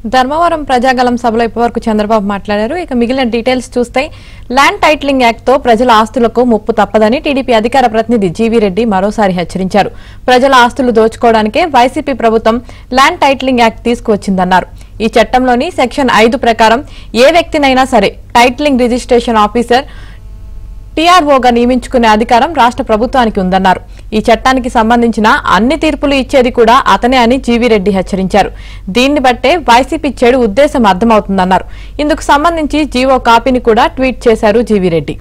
ధర్మవరం ప్రజాగలం సభలో ఇప్పటివరకు చంద్రబాబు మాట్లాడారు ఇక మిగిలిన డీటెయిల్స్ చూస్తే ల్యాండ్ టైటిలింగ్ యాక్ట్ తో ప్రజల ఆస్తులకు ముప్పు తప్పదని టీడీపీ అధికార ప్రతినిధి జీవీ రెడ్డి మరోసారి హెచ్చరించారు ప్రజల ఆస్తులు దోచుకోవడానికే వైసీపీ ప్రభుత్వం ల్యాండ్ టైటిలింగ్ యాక్ట్ తీసుకువచ్చిందన్నారు ఈ చట్టంలోని సెక్షన్ ఐదు ప్రకారం ఏ వ్యక్తినైనా సరే టైటిలింగ్ రిజిస్ట్రేషన్ ఆఫీసర్ టీఆర్ఓగా నియమించుకునే అధికారం రాష్ట్ర ప్రభుత్వానికి ఉందన్నారు ఈ చట్టానికి సంబంధించిన అన్ని తీర్పులు ఇచ్చేది కూడా అతనే అని జీవీ రెడ్డి హెచ్చరించారు దీన్ని బట్టే వైసీపీ చెడు ఉద్దేశం అర్థమవుతుందన్నారు ఇందుకు సంబంధించి జీవో కాపీని కూడా ట్వీట్ చేశారు GV Reddy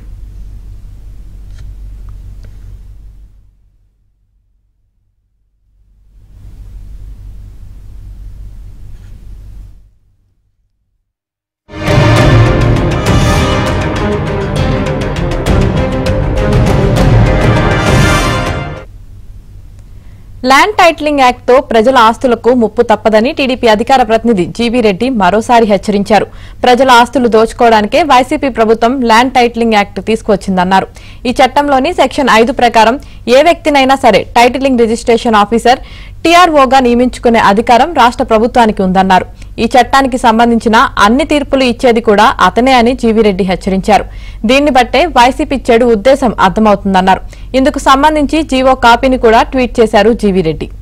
land titling act తో ప్రజల ఆస్తులకు ముప్పు తప్పదని టీడీపీ అధికార ప్రతినిధి జీవీ రెడ్డి మరోసారి హెచ్చరించారు ప్రజల ఆస్తులు దోచుకోవడానికే వైసీపీ ప్రభుత్వం ల్యాండ్ టైటిలింగ్ యాక్ట్ తీసుకువచ్చిందన్నారు ఈ చట్టంలోని సెక్షన్ ఐదు ప్రకారం ఏ వ్యక్తినైనా సరే టైటిలింగ్ రిజిస్ట్రేషన్ ఆఫీసర్ టీఆర్ఓగా నియమించుకునే అధికారం రాష్ట్ర ప్రభుత్వానికి ఉందన్నారు ఈ చట్టానికి సంబంధించిన అన్ని తీర్పులు ఇచ్చేది కూడా అతనే అని జీవీరెడ్డి హెచ్చరించారు దీన్ని బట్టే వైసీపీ చెడు ఉద్దేశం అర్థమవుతుందన్నారు ఇందుకు సంబంధించి జీవో కాపీని కూడా ట్వీట్ చేశారు జీవీరెడ్డి